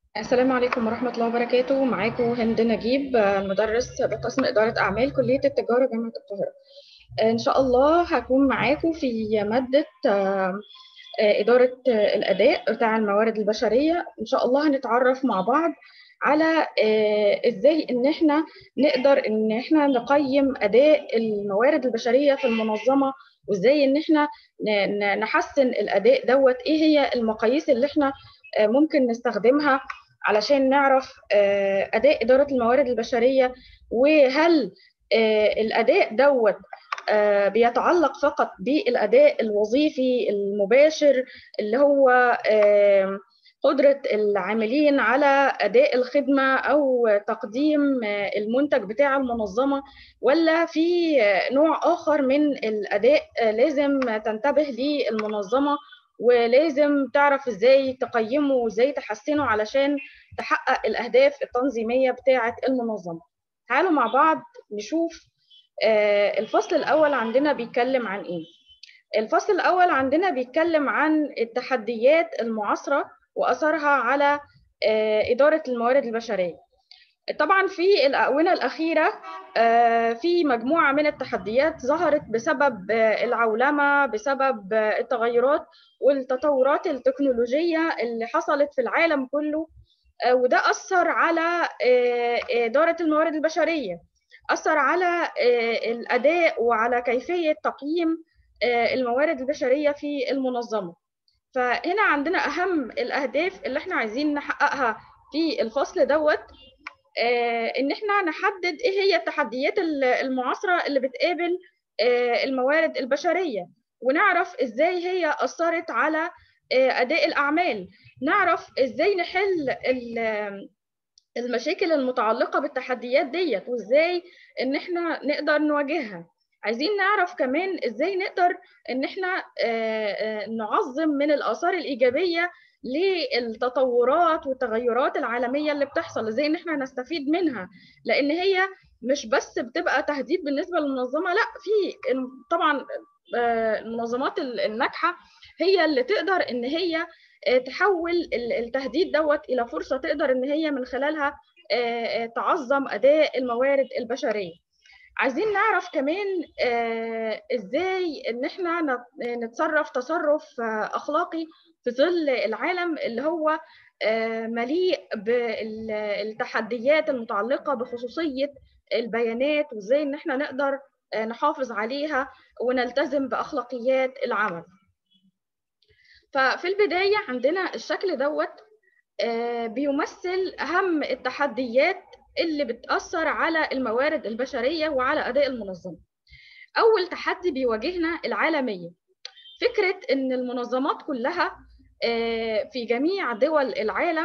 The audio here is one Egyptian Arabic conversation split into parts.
السلام عليكم ورحمة الله وبركاته معاكم هند نجيب مدرس بقسم إدارة أعمال كلية التجارة جامعة القاهرة إن شاء الله هكون معاكم في مادة إدارة الأداء بتاع الموارد البشرية إن شاء الله هنتعرف مع بعض على إزاي إن إحنا نقدر إن إحنا نقيم أداء الموارد البشرية في المنظمة وإزاي إن إحنا نحسن الأداء دوت إيه هي المقاييس اللي إحنا ممكن نستخدمها علشان نعرف أداء إدارة الموارد البشرية وهل الأداء دوت بيتعلق فقط بالأداء الوظيفي المباشر اللي هو قدرة العاملين على أداء الخدمة أو تقديم المنتج بتاع المنظمة ولا في نوع آخر من الأداء لازم تنتبه للمنظمة ولازم تعرف ازاي تقيمه وازاي تحسنه علشان تحقق الاهداف التنظيميه بتاعه المنظمه تعالوا مع بعض نشوف الفصل الاول عندنا بيتكلم عن ايه الفصل الاول عندنا بيتكلم عن التحديات المعاصره واثرها على اداره الموارد البشريه طبعا في الآونة الأخيرة في مجموعة من التحديات ظهرت بسبب العولمة بسبب التغيرات والتطورات التكنولوجية اللي حصلت في العالم كله وده أثر على إدارة الموارد البشرية أثر على الأداء وعلى كيفية تقييم الموارد البشرية في المنظمة فهنا عندنا أهم الأهداف اللي احنا عايزين نحققها في الفصل دوت ان احنا نحدد ايه هي التحديات المعاصره اللي بتقابل الموارد البشريه ونعرف ازاي هي اثرت على اداء الاعمال نعرف ازاي نحل المشاكل المتعلقه بالتحديات ديت وازاي ان احنا نقدر نواجهها عايزين نعرف كمان ازاي نقدر ان احنا نعظم من الاثار الايجابيه للتطورات والتغيرات العالميه اللي بتحصل ازاي ان احنا نستفيد منها لان هي مش بس بتبقى تهديد بالنسبه للمنظمه لا في طبعا المنظمات الناجحه هي اللي تقدر ان هي تحول التهديد دوت الى فرصه تقدر ان هي من خلالها تعظم اداء الموارد البشريه عايزين نعرف كمان ازاي ان احنا نتصرف تصرف اخلاقي في ظل العالم اللي هو مليء بالتحديات المتعلقة بخصوصية البيانات وازاي ان احنا نقدر نحافظ عليها ونلتزم بأخلاقيات العمل ففي البداية عندنا الشكل دوت بيمثل أهم التحديات اللي بتأثر على الموارد البشرية وعلى أداء المنظمة أول تحدي بيواجهنا العالمية فكرة إن المنظمات كلها في جميع دول العالم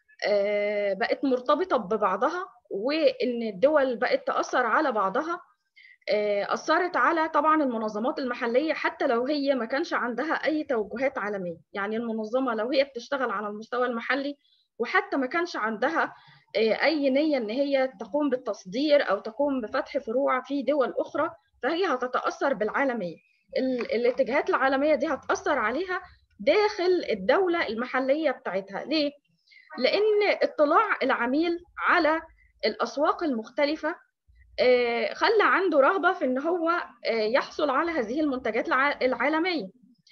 بقت مرتبطة ببعضها وإن الدول بقت تأثر على بعضها أثرت على طبعا المنظمات المحلية حتى لو هي ما كانش عندها أي توجهات عالمية يعني المنظمة لو هي بتشتغل على المستوى المحلي وحتى ما كانش عندها أي نية إن هي تقوم بالتصدير أو تقوم بفتح فروع في دول أخرى فهي هتتأثر بالعالمية الاتجاهات العالمية دي هتأثر عليها داخل الدولة المحلية بتاعتها ليه؟ لأن اطلاع العميل على الأسواق المختلفة خلى عنده رغبة في إن هو يحصل على هذه المنتجات العالمية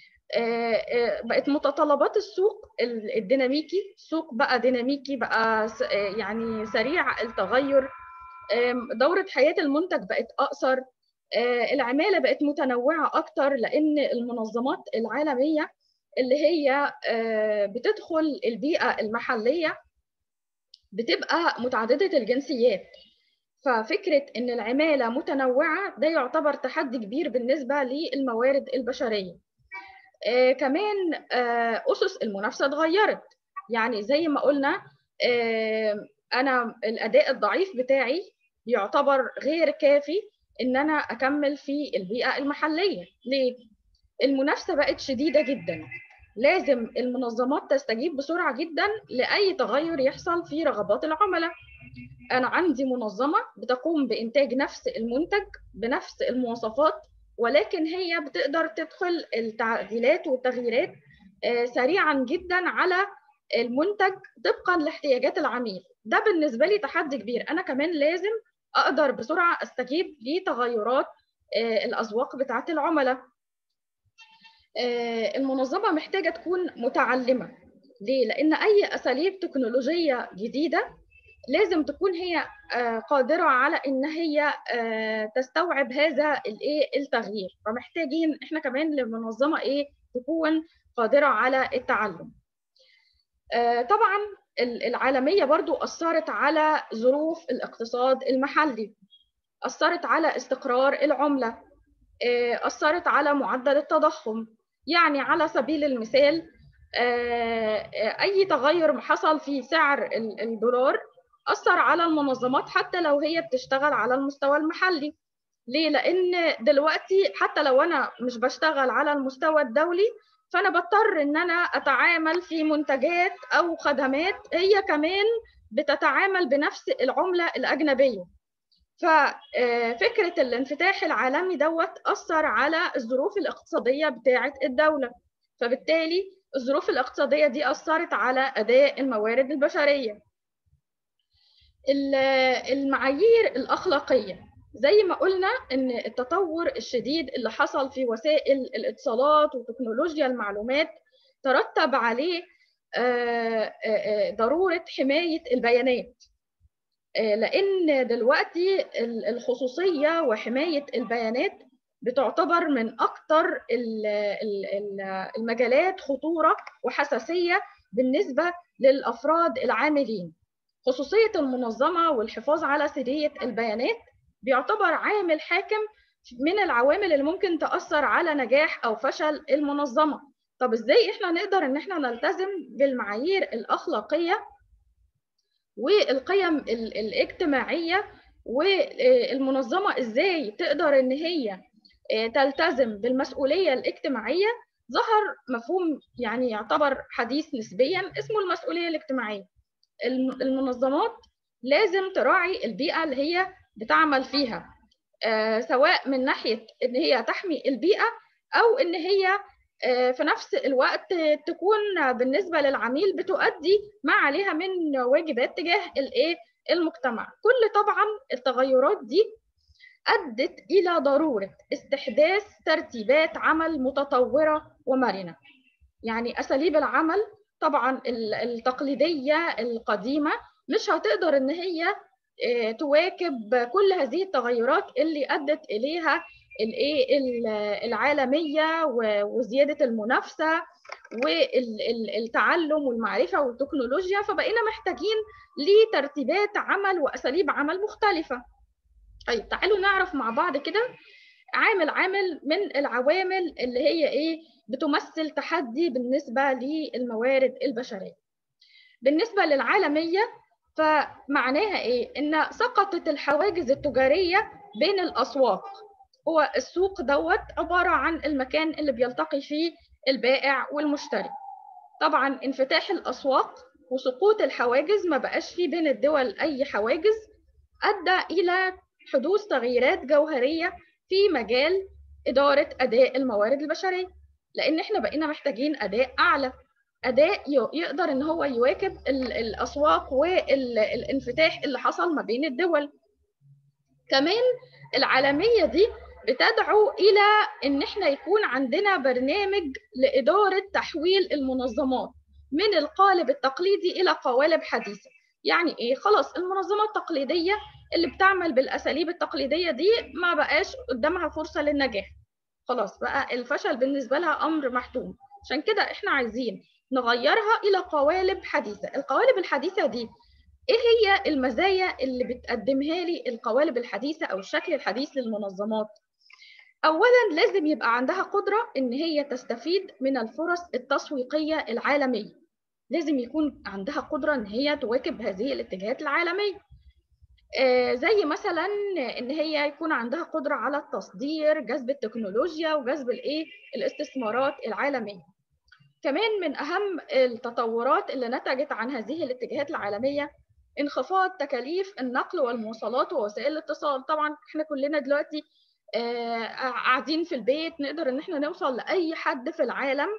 بقت متطلبات السوق الديناميكي السوق بقى ديناميكي بقى يعني سريع التغير دورة حياة المنتج بقت أقصر العمالة بقت متنوعة أكتر لأن المنظمات العالمية اللي هي بتدخل البيئة المحلية بتبقى متعددة الجنسيات ففكرة إن العمالة متنوعة ده يعتبر تحدي كبير بالنسبة للموارد البشرية كمان أسس المنافسة اتغيرت يعني زي ما قلنا أنا الأداء الضعيف بتاعي يعتبر غير كافي إن أنا أكمل في البيئة المحلية ليه؟ المنافسة بقت شديدة جدا لازم المنظمات تستجيب بسرعة جدا لأي تغير يحصل في رغبات العملاء أنا عندي منظمة بتقوم بإنتاج نفس المنتج بنفس المواصفات ولكن هي بتقدر تدخل التعديلات والتغييرات سريعا جدا على المنتج طبقا لاحتياجات العميل ده بالنسبه لي تحدي كبير انا كمان لازم اقدر بسرعه استجيب لتغيرات الاذواق بتاعه العملاء المنظمه محتاجه تكون متعلمه ليه لان اي اساليب تكنولوجيه جديده لازم تكون هي قادره على ان هي تستوعب هذا الايه التغيير فمحتاجين احنا كمان للمنظمه ايه تكون قادره على التعلم طبعا العالميه برضو اثرت على ظروف الاقتصاد المحلي اثرت على استقرار العمله اثرت على معدل التضخم يعني على سبيل المثال اي تغير حصل في سعر الدولار اثر على المنظمات حتى لو هي بتشتغل على المستوى المحلي ليه لان دلوقتي حتى لو انا مش بشتغل على المستوى الدولي فانا بضطر ان انا اتعامل في منتجات او خدمات هي كمان بتتعامل بنفس العمله الاجنبيه ففكره الانفتاح العالمي دوت اثر على الظروف الاقتصاديه بتاعه الدوله فبالتالي الظروف الاقتصاديه دي اثرت على اداء الموارد البشريه المعايير الاخلاقيه زي ما قلنا ان التطور الشديد اللي حصل في وسائل الاتصالات وتكنولوجيا المعلومات ترتب عليه ضروره حمايه البيانات لان دلوقتي الخصوصيه وحمايه البيانات بتعتبر من اكثر المجالات خطوره وحساسيه بالنسبه للافراد العاملين خصوصيه المنظمه والحفاظ على سريه البيانات بيعتبر عامل حاكم من العوامل اللي ممكن تاثر على نجاح او فشل المنظمه طب ازاي احنا نقدر ان احنا نلتزم بالمعايير الاخلاقيه والقيم الاجتماعيه والمنظمه ازاي تقدر ان هي تلتزم بالمسؤوليه الاجتماعيه ظهر مفهوم يعني يعتبر حديث نسبيا اسمه المسؤوليه الاجتماعيه المنظمات لازم تراعي البيئه اللي هي بتعمل فيها سواء من ناحيه ان هي تحمي البيئه او ان هي في نفس الوقت تكون بالنسبه للعميل بتؤدي ما عليها من واجبات تجاه الايه المجتمع كل طبعا التغيرات دي ادت الى ضروره استحداث ترتيبات عمل متطوره ومرنه يعني اساليب العمل طبعا التقليديه القديمه مش هتقدر ان هي تواكب كل هذه التغيرات اللي ادت اليها الايه العالميه وزياده المنافسه والتعلم والمعرفه والتكنولوجيا فبقينا محتاجين لترتيبات عمل واساليب عمل مختلفه طيب تعالوا نعرف مع بعض كده عامل عامل من العوامل اللي هي ايه بتمثل تحدي بالنسبه للموارد البشريه بالنسبه للعالميه فمعناها ايه ان سقطت الحواجز التجاريه بين الاسواق هو السوق دوت عباره عن المكان اللي بيلتقي فيه البائع والمشتري طبعا انفتاح الاسواق وسقوط الحواجز ما بقاش فيه بين الدول اي حواجز ادى الى حدوث تغييرات جوهريه في مجال اداره اداء الموارد البشريه لان احنا بقينا محتاجين اداء اعلى اداء يقدر ان هو يواكب الاسواق والانفتاح اللي حصل ما بين الدول كمان العالميه دي بتدعو الى ان احنا يكون عندنا برنامج لاداره تحويل المنظمات من القالب التقليدي الى قوالب حديثه يعني ايه خلاص المنظمه التقليديه اللي بتعمل بالاساليب التقليديه دي ما بقاش قدامها فرصه للنجاح خلاص بقى الفشل بالنسبه لها امر محتوم عشان كده احنا عايزين نغيرها الى قوالب حديثه القوالب الحديثه دي ايه هي المزايا اللي بتقدمها لي القوالب الحديثه او الشكل الحديث للمنظمات اولا لازم يبقى عندها قدره ان هي تستفيد من الفرص التسويقيه العالميه لازم يكون عندها قدره ان هي تواكب هذه الاتجاهات العالميه آه زي مثلا ان هي يكون عندها قدره على التصدير جذب التكنولوجيا وجذب الايه الاستثمارات العالميه كمان من اهم التطورات اللي نتجت عن هذه الاتجاهات العالميه انخفاض تكاليف النقل والمواصلات ووسائل الاتصال طبعا احنا كلنا دلوقتي آه قاعدين في البيت نقدر ان احنا نوصل لاي حد في العالم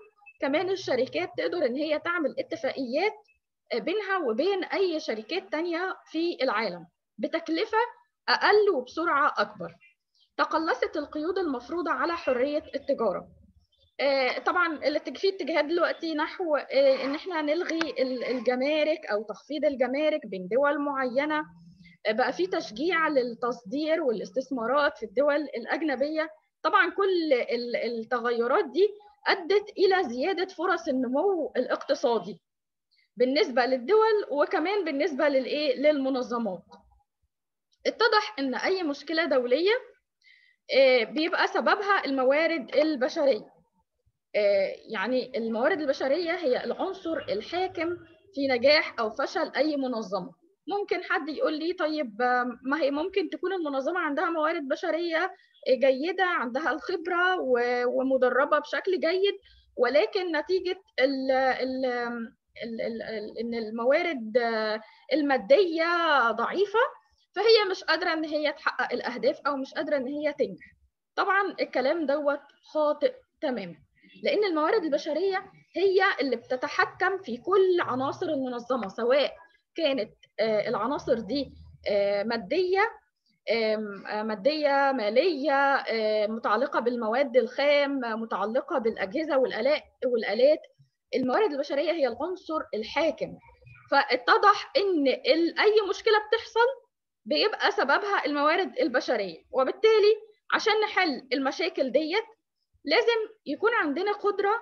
كمان الشركات تقدر ان هي تعمل اتفاقيات بينها وبين اي شركات تانية في العالم بتكلفة اقل وبسرعة اكبر تقلصت القيود المفروضة على حرية التجارة طبعا في اتجاهات دلوقتي نحو ان احنا نلغي الجمارك او تخفيض الجمارك بين دول معينه بقى في تشجيع للتصدير والاستثمارات في الدول الاجنبيه طبعا كل التغيرات دي ادت الى زياده فرص النمو الاقتصادي بالنسبه للدول وكمان بالنسبه للايه للمنظمات اتضح ان اي مشكله دوليه بيبقى سببها الموارد البشريه يعني الموارد البشريه هي العنصر الحاكم في نجاح او فشل اي منظمه ممكن حد يقول لي طيب ما هي ممكن تكون المنظمه عندها موارد بشريه جيده عندها الخبره ومدربه بشكل جيد ولكن نتيجه ال ال ال ان الموارد الماديه ضعيفه فهي مش قادره ان هي تحقق الاهداف او مش قادره ان هي تنجح طبعا الكلام دوت خاطئ تماما لان الموارد البشريه هي اللي بتتحكم في كل عناصر المنظمه سواء كانت العناصر دي ماديه ماديه ماليه متعلقه بالمواد الخام متعلقه بالاجهزه والالات والالات الموارد البشريه هي العنصر الحاكم فاتضح ان اي مشكله بتحصل بيبقى سببها الموارد البشريه وبالتالي عشان نحل المشاكل ديت لازم يكون عندنا قدره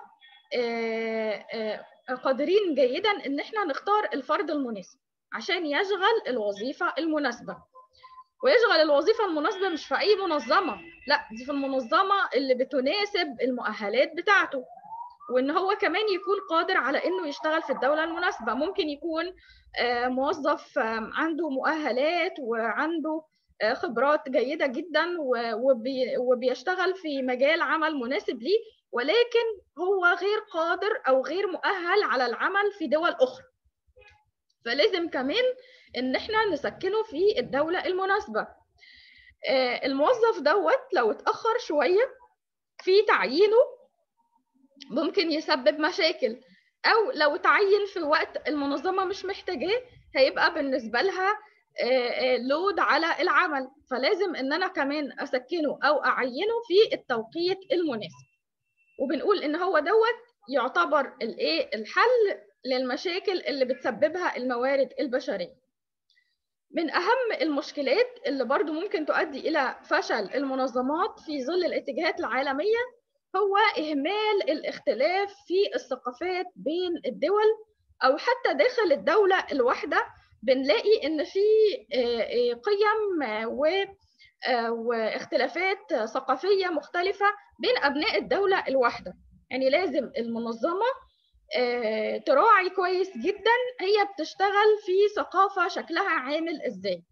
قادرين جيدا ان احنا نختار الفرد المناسب عشان يشغل الوظيفه المناسبه ويشغل الوظيفه المناسبه مش في اي منظمه لا دي في المنظمه اللي بتناسب المؤهلات بتاعته وان هو كمان يكون قادر على انه يشتغل في الدوله المناسبه ممكن يكون موظف عنده مؤهلات وعنده خبرات جيده جدا وبيشتغل في مجال عمل مناسب ليه ولكن هو غير قادر او غير مؤهل على العمل في دول اخرى فلازم كمان ان احنا نسكنه في الدوله المناسبه الموظف دوت لو اتاخر شويه في تعيينه ممكن يسبب مشاكل او لو تعين في وقت المنظمه مش محتاجاه هيبقى بالنسبه لها لود على العمل فلازم ان انا كمان اسكنه او اعينه في التوقيت المناسب وبنقول ان هو دوت يعتبر الايه الحل للمشاكل اللي بتسببها الموارد البشريه من اهم المشكلات اللي برضو ممكن تؤدي الى فشل المنظمات في ظل الاتجاهات العالميه هو اهمال الاختلاف في الثقافات بين الدول او حتى داخل الدوله الواحده بنلاقي ان في قيم و واختلافات ثقافيه مختلفه بين ابناء الدوله الواحده يعني لازم المنظمه تراعي كويس جدا هي بتشتغل في ثقافه شكلها عامل ازاي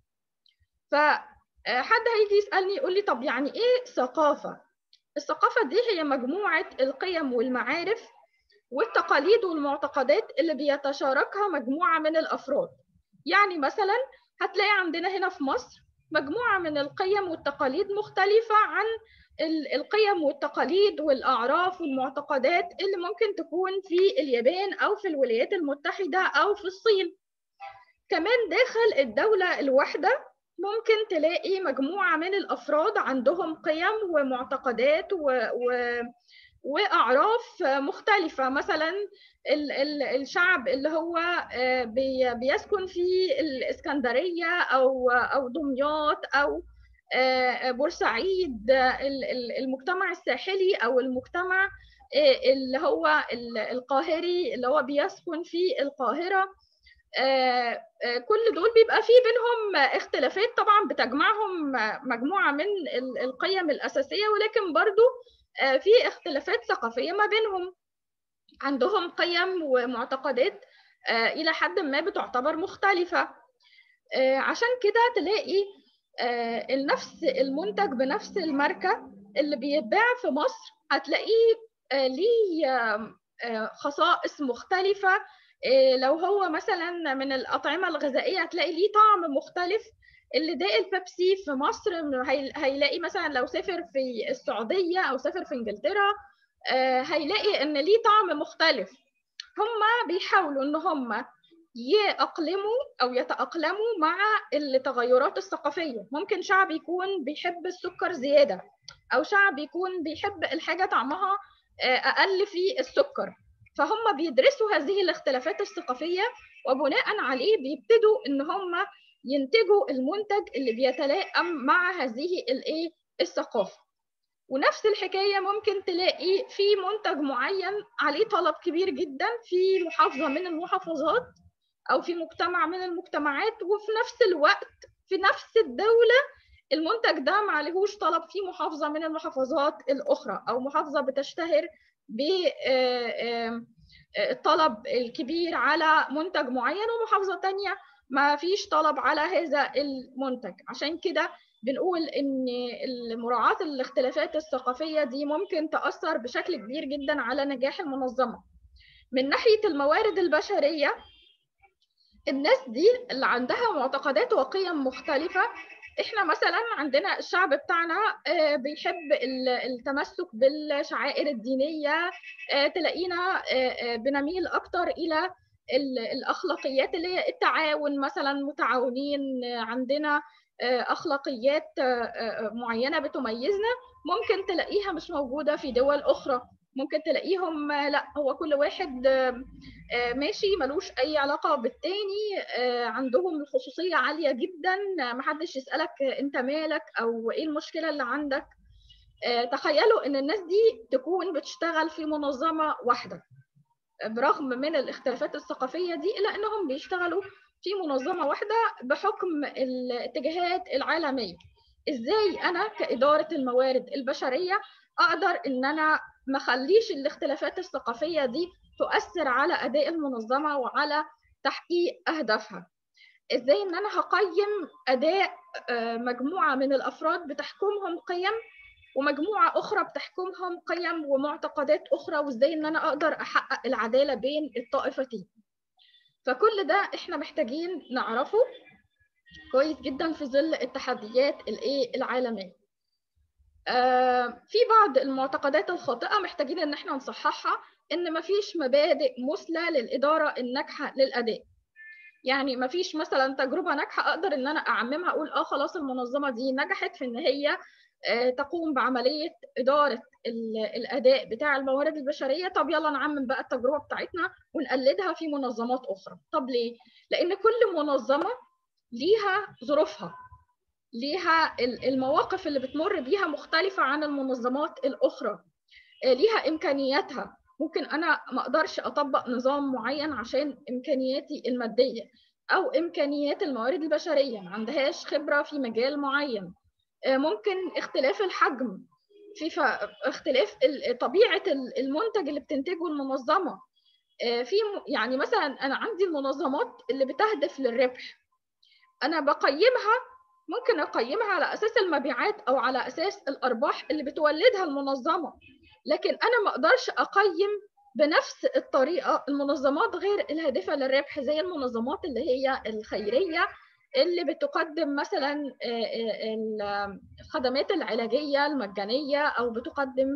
فحد هيجي يسالني يقول لي طب يعني ايه ثقافه الثقافه دي هي مجموعه القيم والمعارف والتقاليد والمعتقدات اللي بيتشاركها مجموعه من الافراد يعني مثلا هتلاقي عندنا هنا في مصر مجموعه من القيم والتقاليد مختلفه عن القيم والتقاليد والاعراف والمعتقدات اللي ممكن تكون في اليابان او في الولايات المتحده او في الصين كمان داخل الدوله الواحده ممكن تلاقي مجموعه من الافراد عندهم قيم ومعتقدات و... و... واعراف مختلفه مثلا ال ال الشعب اللي هو بي بيسكن في الاسكندريه او او دمياط او بورسعيد المجتمع الساحلي او المجتمع اللي هو القاهري اللي هو بيسكن في القاهره كل دول بيبقى في بينهم اختلافات طبعا بتجمعهم مجموعه من القيم الاساسيه ولكن برضو في اختلافات ثقافيه ما بينهم عندهم قيم ومعتقدات الى حد ما بتعتبر مختلفه عشان كده تلاقي نفس المنتج بنفس الماركه اللي بيتباع في مصر هتلاقيه ليه خصائص خصائص لو هو مثلا من الاطعمه الغذائيه هتلاقي ليه طعم مختلف اللي داق البيبسي في مصر هيلاقي مثلا لو سافر في السعوديه او سافر في انجلترا هيلاقي ان ليه طعم مختلف هم بيحاولوا ان هم يأقلموا أو يتأقلموا مع التغيرات الثقافية ممكن شعب يكون بيحب السكر زيادة أو شعب يكون بيحب الحاجة طعمها أقل في السكر فهم بيدرسوا هذه الاختلافات الثقافية وبناء عليه بيبتدوا إن هم ينتجوا المنتج اللي بيتلائم مع هذه الايه الثقافه ونفس الحكايه ممكن تلاقي في منتج معين عليه طلب كبير جدا في محافظه من المحافظات او في مجتمع من المجتمعات وفي نفس الوقت في نفس الدوله المنتج ده ما عليهوش طلب في محافظه من المحافظات الاخرى او محافظه بتشتهر بالطلب الكبير على منتج معين ومحافظه ثانيه ما فيش طلب على هذا المنتج عشان كده بنقول ان مراعاه الاختلافات الثقافيه دي ممكن تاثر بشكل كبير جدا على نجاح المنظمه من ناحيه الموارد البشريه الناس دي اللي عندها معتقدات وقيم مختلفه احنا مثلا عندنا الشعب بتاعنا بيحب التمسك بالشعائر الدينيه تلاقينا بنميل اكتر الى الاخلاقيات اللي هي التعاون مثلا متعاونين عندنا اخلاقيات معينه بتميزنا ممكن تلاقيها مش موجوده في دول اخرى ممكن تلاقيهم لا هو كل واحد ماشي ملوش اي علاقه بالتاني عندهم الخصوصيه عاليه جدا محدش يسالك انت مالك او ايه المشكله اللي عندك تخيلوا ان الناس دي تكون بتشتغل في منظمه واحده برغم من الاختلافات الثقافيه دي الا انهم بيشتغلوا في منظمه واحده بحكم الاتجاهات العالميه ازاي انا كاداره الموارد البشريه اقدر ان انا ما اخليش الاختلافات الثقافيه دي تؤثر على اداء المنظمه وعلى تحقيق اهدافها ازاي ان انا هقيم اداء مجموعه من الافراد بتحكمهم قيم ومجموعه اخرى بتحكمهم قيم ومعتقدات اخرى وازاي ان انا اقدر احقق العداله بين الطائفتين فكل ده احنا محتاجين نعرفه كويس جدا في ظل التحديات الايه العالميه آه في بعض المعتقدات الخاطئه محتاجين ان احنا نصححها ان مفيش مبادئ مثلى للاداره الناجحه للاداء يعني مفيش مثلا تجربه ناجحه اقدر ان انا اعممها اقول اه خلاص المنظمه دي نجحت في ان هي تقوم بعمليه اداره الاداء بتاع الموارد البشريه طب يلا نعمم بقى التجربه بتاعتنا ونقلدها في منظمات اخرى طب ليه لان كل منظمه ليها ظروفها ليها المواقف اللي بتمر بيها مختلفه عن المنظمات الاخرى ليها امكانياتها ممكن انا ما اقدرش اطبق نظام معين عشان امكانياتي الماديه او امكانيات الموارد البشريه ما عندهاش خبره في مجال معين ممكن اختلاف الحجم في اختلاف طبيعه المنتج اللي بتنتجه المنظمه في يعني مثلا انا عندي المنظمات اللي بتهدف للربح انا بقيمها ممكن اقيمها على اساس المبيعات او على اساس الارباح اللي بتولدها المنظمه لكن انا ما اقدرش اقيم بنفس الطريقه المنظمات غير الهادفه للربح زي المنظمات اللي هي الخيريه اللي بتقدم مثلا الخدمات العلاجيه المجانيه او بتقدم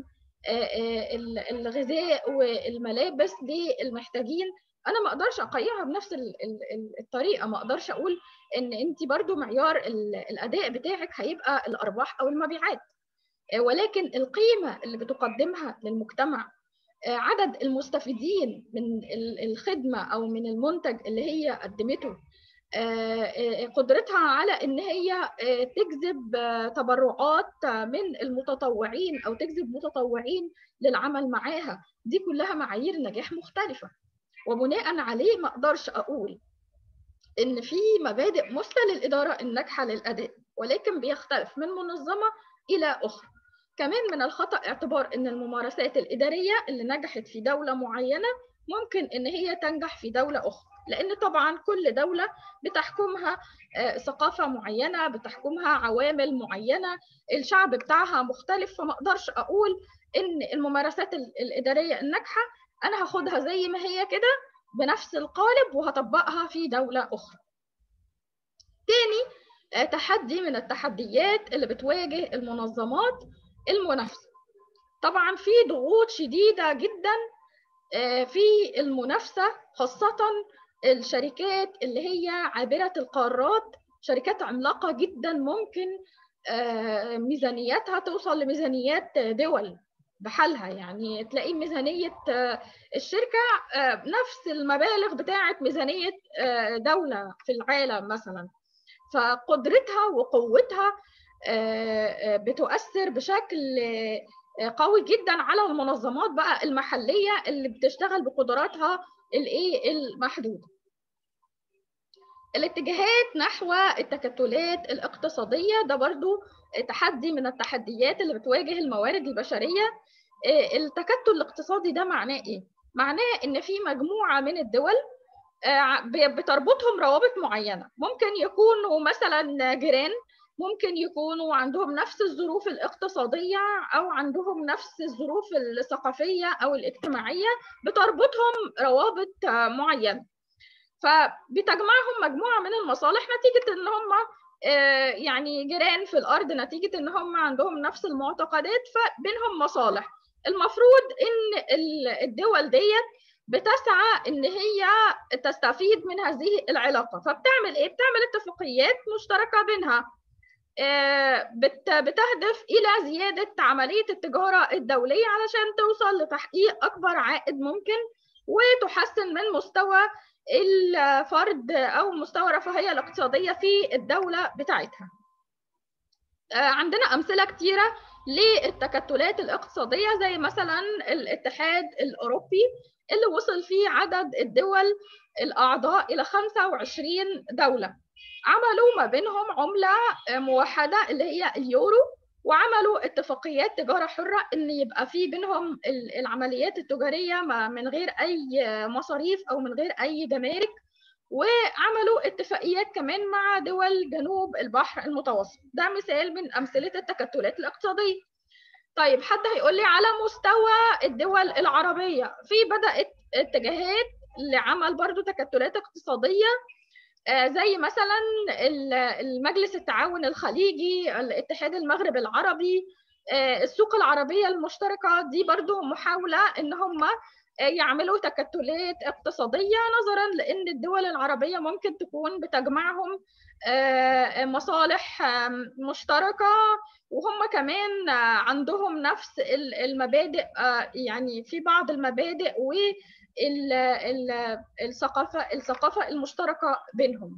الغذاء والملابس للمحتاجين انا ما اقدرش اقيمها بنفس الطريقه ما اقدرش اقول ان انت برضو معيار الاداء بتاعك هيبقى الارباح او المبيعات ولكن القيمه اللي بتقدمها للمجتمع عدد المستفيدين من الخدمه او من المنتج اللي هي قدمته قدرتها على ان هي تجذب تبرعات من المتطوعين او تجذب متطوعين للعمل معاها دي كلها معايير نجاح مختلفه وبناء عليه ما اقدرش اقول ان في مبادئ مثلى للاداره الناجحه للاداء ولكن بيختلف من منظمه الى اخرى كمان من الخطا اعتبار ان الممارسات الاداريه اللي نجحت في دوله معينه ممكن ان هي تنجح في دوله اخرى لان طبعا كل دوله بتحكمها ثقافه معينه بتحكمها عوامل معينه الشعب بتاعها مختلف فما اقدرش اقول ان الممارسات الاداريه الناجحه انا هاخدها زي ما هي كده بنفس القالب وهطبقها في دوله اخرى تاني تحدي من التحديات اللي بتواجه المنظمات المنافسه طبعا في ضغوط شديده جدا في المنافسه خاصه الشركات اللي هي عابره القارات شركات عملاقه جدا ممكن ميزانياتها توصل لميزانيات دول بحالها يعني تلاقي ميزانية الشركة نفس المبالغ بتاعة ميزانية دولة في العالم مثلا فقدرتها وقوتها بتؤثر بشكل قوي جدا على المنظمات بقى المحلية اللي بتشتغل بقدراتها الايه المحدودة الاتجاهات نحو التكتلات الاقتصادية ده برضو تحدي من التحديات اللي بتواجه الموارد البشرية التكتل الاقتصادي ده معناه ايه؟ معناه ان في مجموعة من الدول بتربطهم روابط معينة ممكن يكونوا مثلا جيران ممكن يكونوا عندهم نفس الظروف الاقتصادية أو عندهم نفس الظروف الثقافية أو الاجتماعية بتربطهم روابط معينة فبتجمعهم مجموعة من المصالح نتيجة إن هم يعني جيران في الأرض نتيجة إن هم عندهم نفس المعتقدات فبينهم مصالح المفروض إن الدول ديت بتسعى ان هي تستفيد من هذه العلاقه فبتعمل ايه بتعمل اتفاقيات مشتركه بينها بتهدف الى زياده عمليه التجاره الدوليه علشان توصل لتحقيق اكبر عائد ممكن وتحسن من مستوى الفرد او مستوى الرفاهيه الاقتصاديه في الدوله بتاعتها عندنا امثله كتيره للتكتلات الاقتصاديه زي مثلا الاتحاد الاوروبي اللي وصل فيه عدد الدول الأعضاء إلى 25 دولة عملوا ما بينهم عملة موحدة اللي هي اليورو وعملوا اتفاقيات تجارة حرة إن يبقى في بينهم العمليات التجارية من غير أي مصاريف أو من غير أي جمارك وعملوا اتفاقيات كمان مع دول جنوب البحر المتوسط ده مثال من أمثلة التكتلات الاقتصادية طيب حد هيقول لي على مستوى الدول العربية في بدأت اتجاهات لعمل برضو تكتلات اقتصادية زي مثلا المجلس التعاون الخليجي الاتحاد المغرب العربي السوق العربية المشتركة دي برضو محاولة ان هم يعملوا تكتلات اقتصادية نظرا لان الدول العربية ممكن تكون بتجمعهم مصالح مشتركة وهم كمان عندهم نفس المبادئ يعني في بعض المبادئ والثقافة الثقافة المشتركة بينهم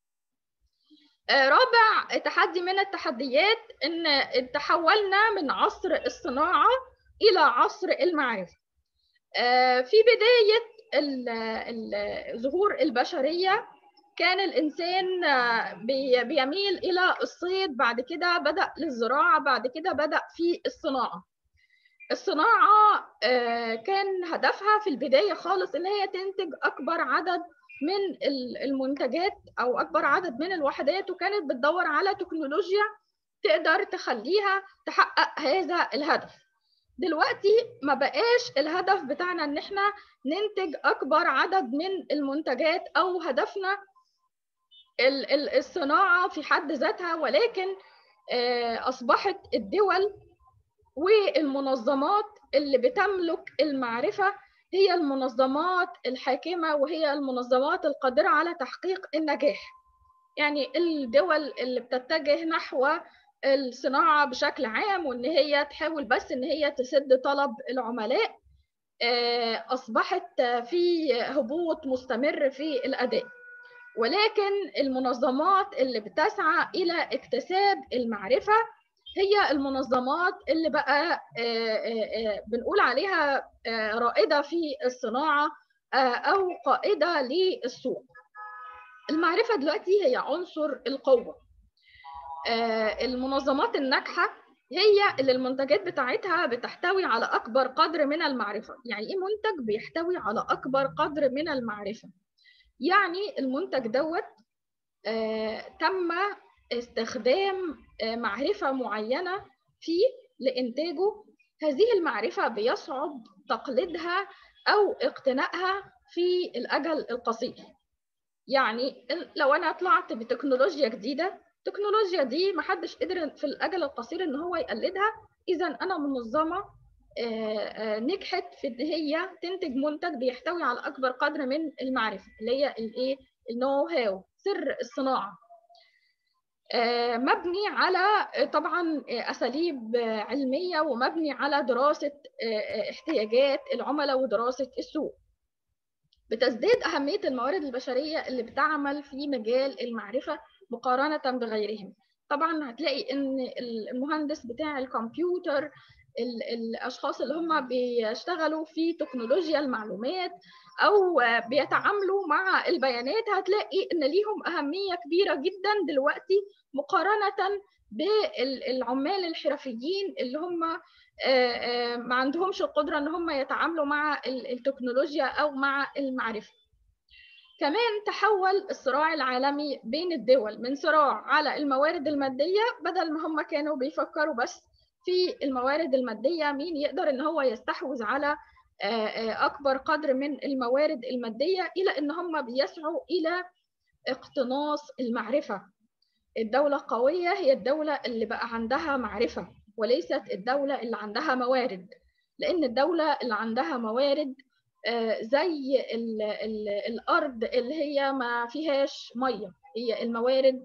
رابع تحدي من التحديات ان تحولنا من عصر الصناعة إلى عصر المعرفة في بداية ظهور البشرية كان الإنسان بيميل إلى الصيد بعد كده بدأ للزراعة بعد كده بدأ في الصناعة الصناعة كان هدفها في البداية خالص إن هي تنتج أكبر عدد من المنتجات أو أكبر عدد من الوحدات وكانت بتدور على تكنولوجيا تقدر تخليها تحقق هذا الهدف دلوقتي ما بقاش الهدف بتاعنا ان احنا ننتج اكبر عدد من المنتجات او هدفنا الصناعه في حد ذاتها ولكن اصبحت الدول والمنظمات اللي بتملك المعرفه هي المنظمات الحاكمه وهي المنظمات القادره على تحقيق النجاح يعني الدول اللي بتتجه نحو الصناعه بشكل عام وان هي تحاول بس ان هي تسد طلب العملاء اصبحت في هبوط مستمر في الاداء ولكن المنظمات اللي بتسعى الى اكتساب المعرفه هي المنظمات اللي بقى بنقول عليها رائده في الصناعه او قائده للسوق المعرفه دلوقتي هي عنصر القوه المنظمات الناجحه هي اللي المنتجات بتاعتها بتحتوي على اكبر قدر من المعرفه يعني ايه منتج بيحتوي على اكبر قدر من المعرفه يعني المنتج دوت آه تم استخدام آه معرفه معينه فيه لانتاجه هذه المعرفه بيصعب تقليدها او اقتنائها في الاجل القصير يعني لو انا طلعت بتكنولوجيا جديده التكنولوجيا دي محدش قدر في الاجل القصير ان هو يقلدها اذا انا منظمه نجحت في ان هي تنتج منتج بيحتوي على اكبر قدر من المعرفه اللي هي الايه النو هاو سر الصناعه مبني على طبعا اساليب علميه ومبني على دراسه احتياجات العملاء ودراسه السوق بتزداد اهميه الموارد البشريه اللي بتعمل في مجال المعرفه مقارنه بغيرهم طبعا هتلاقي ان المهندس بتاع الكمبيوتر الاشخاص اللي هم بيشتغلوا في تكنولوجيا المعلومات او بيتعاملوا مع البيانات هتلاقي ان ليهم اهميه كبيره جدا دلوقتي مقارنه بالعمال الحرفيين اللي هم ما عندهمش القدره ان هم يتعاملوا مع التكنولوجيا او مع المعرفه كمان تحول الصراع العالمي بين الدول من صراع على الموارد الماديه بدل ما هم كانوا بيفكروا بس في الموارد الماديه مين يقدر ان هو يستحوذ على اكبر قدر من الموارد الماديه الى ان هم بيسعوا الى اقتناص المعرفه الدوله القويه هي الدوله اللي بقى عندها معرفه وليست الدوله اللي عندها موارد لان الدوله اللي عندها موارد زي ال ال الارض اللي هي ما فيهاش ميه هي الموارد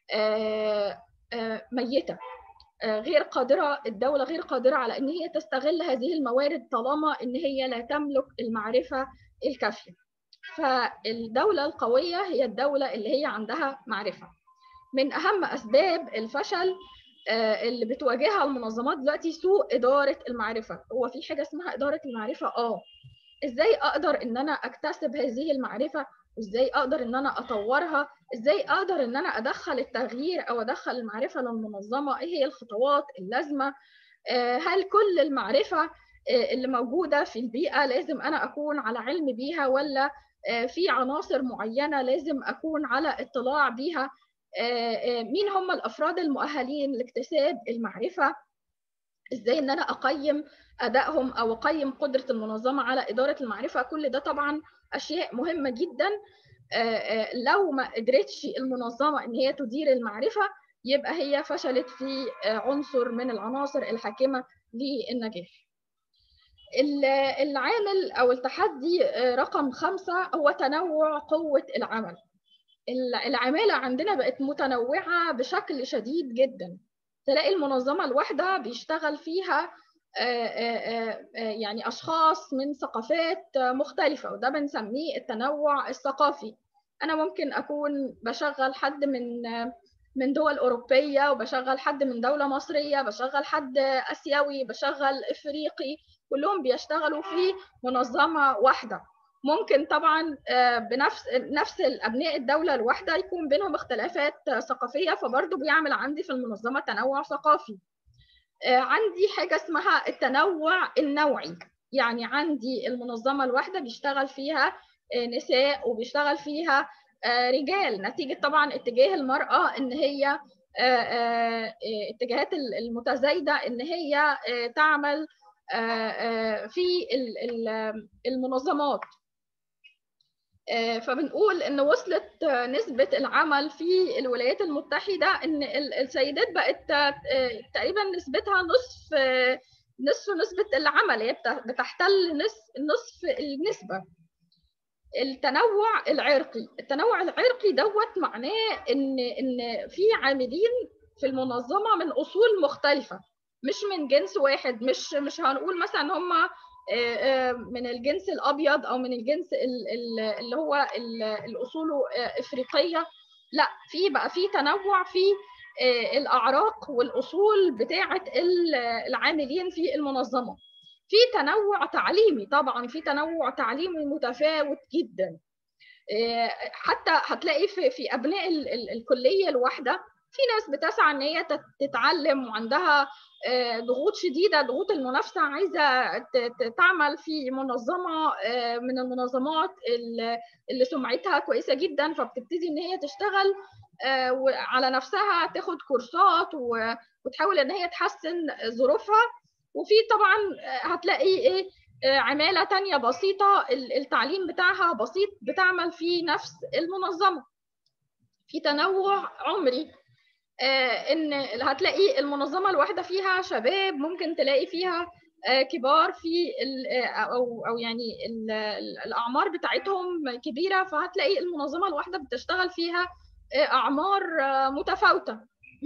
ميته غير قادرة الدولة غير قادرة على أن هي تستغل هذه الموارد طالما أن هي لا تملك المعرفة الكافية فالدولة القوية هي الدولة اللي هي عندها معرفة من أهم أسباب الفشل اللي بتواجهها المنظمات دلوقتي سوء إدارة المعرفة هو في حاجة اسمها إدارة المعرفة آه إزاي أقدر أن أنا أكتسب هذه المعرفة ازاي اقدر ان انا اطورها ازاي اقدر ان انا ادخل التغيير او ادخل المعرفه للمنظمه ايه هي الخطوات اللازمه هل كل المعرفه اللي موجوده في البيئه لازم انا اكون على علم بيها ولا في عناصر معينه لازم اكون على اطلاع بيها مين هم الافراد المؤهلين لاكتساب المعرفه ازاي ان انا اقيم ادائهم او اقيم قدره المنظمه على اداره المعرفه كل ده طبعا اشياء مهمه جدا لو ما قدرتش المنظمه ان هي تدير المعرفه يبقى هي فشلت في عنصر من العناصر الحاكمه للنجاح العامل او التحدي رقم خمسة هو تنوع قوة العمل العمالة عندنا بقت متنوعة بشكل شديد جدا تلاقي المنظمة الواحدة بيشتغل فيها يعني اشخاص من ثقافات مختلفه وده بنسميه التنوع الثقافي انا ممكن اكون بشغل حد من من دول اوروبيه وبشغل حد من دوله مصريه بشغل حد اسيوي بشغل افريقي كلهم بيشتغلوا في منظمه واحده ممكن طبعا بنفس نفس ابناء الدوله الواحده يكون بينهم اختلافات ثقافيه فبرضه بيعمل عندي في المنظمه تنوع ثقافي عندي حاجة اسمها التنوع النوعي يعني عندي المنظمة الواحدة بيشتغل فيها نساء وبيشتغل فيها رجال نتيجة طبعا اتجاه المرأة ان هي اتجاهات المتزايدة ان هي تعمل في المنظمات فبنقول ان وصلت نسبه العمل في الولايات المتحده ان السيدات بقت تقريبا نسبتها نصف نصف نسبه العمل هي بتحتل نصف النسبه التنوع العرقي التنوع العرقي دوت معناه ان ان في عاملين في المنظمه من اصول مختلفه مش من جنس واحد مش مش هنقول مثلا هم من الجنس الابيض او من الجنس اللي هو الاصول افريقيه لا في بقى في تنوع في الاعراق والاصول بتاعه العاملين في المنظمه في تنوع تعليمي طبعا في تنوع تعليمي متفاوت جدا حتى هتلاقي في في ابناء الكليه الواحده في ناس بتسعى ان هي تتعلم وعندها ضغوط شديده ضغوط المنافسه عايزه تعمل في منظمه من المنظمات اللي سمعتها كويسه جدا فبتبتدي ان هي تشتغل على نفسها تاخد كورسات وتحاول ان هي تحسن ظروفها وفي طبعا هتلاقي ايه عماله تانية بسيطه التعليم بتاعها بسيط بتعمل في نفس المنظمه في تنوع عمري ان هتلاقي المنظمه الواحده فيها شباب ممكن تلاقي فيها كبار في او او يعني الاعمار بتاعتهم كبيره فهتلاقي المنظمه الواحده بتشتغل فيها اعمار متفاوته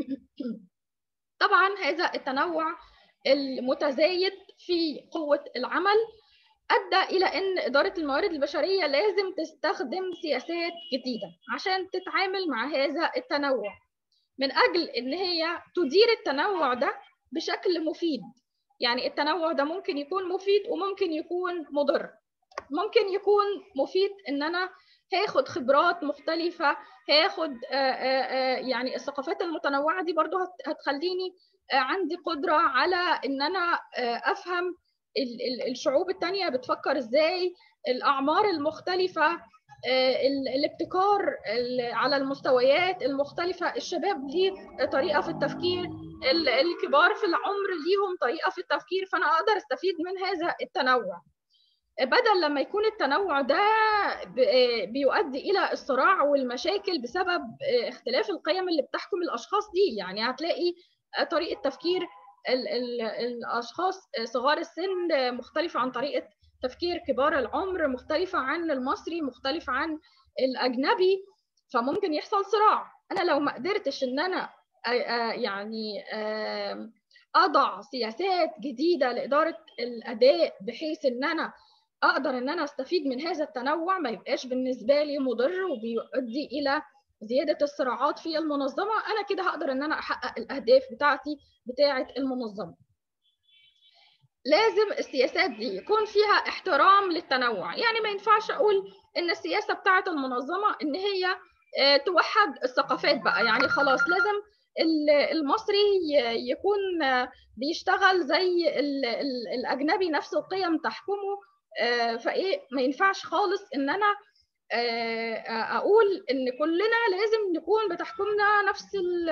طبعا هذا التنوع المتزايد في قوه العمل ادى الى ان اداره الموارد البشريه لازم تستخدم سياسات جديده عشان تتعامل مع هذا التنوع من اجل ان هي تدير التنوع ده بشكل مفيد يعني التنوع ده ممكن يكون مفيد وممكن يكون مضر ممكن يكون مفيد ان انا هاخد خبرات مختلفه هاخد يعني الثقافات المتنوعه دي برضو هتخليني عندي قدره على ان انا افهم الشعوب التانية بتفكر ازاي الاعمار المختلفه الابتكار على المستويات المختلفه الشباب ليه طريقه في التفكير الكبار في العمر ليهم طريقه في التفكير فانا اقدر استفيد من هذا التنوع بدل لما يكون التنوع ده بيؤدي الى الصراع والمشاكل بسبب اختلاف القيم اللي بتحكم الاشخاص دي يعني هتلاقي طريقه تفكير الاشخاص صغار السن مختلفه عن طريقه تفكير كبار العمر مختلفه عن المصري مختلفه عن الاجنبي فممكن يحصل صراع انا لو ما قدرتش ان انا يعني اضع سياسات جديده لاداره الاداء بحيث ان انا اقدر ان انا استفيد من هذا التنوع ما يبقاش بالنسبه لي مضر وبيؤدي الى زياده الصراعات في المنظمه انا كده هقدر ان انا احقق الاهداف بتاعتي بتاعه المنظمه لازم السياسات دي يكون فيها احترام للتنوع يعني ما ينفعش اقول ان السياسه بتاعه المنظمه ان هي توحد الثقافات بقى يعني خلاص لازم المصري يكون بيشتغل زي الاجنبي نفس القيم تحكمه فايه ما ينفعش خالص ان انا اقول ان كلنا لازم نكون بتحكمنا نفس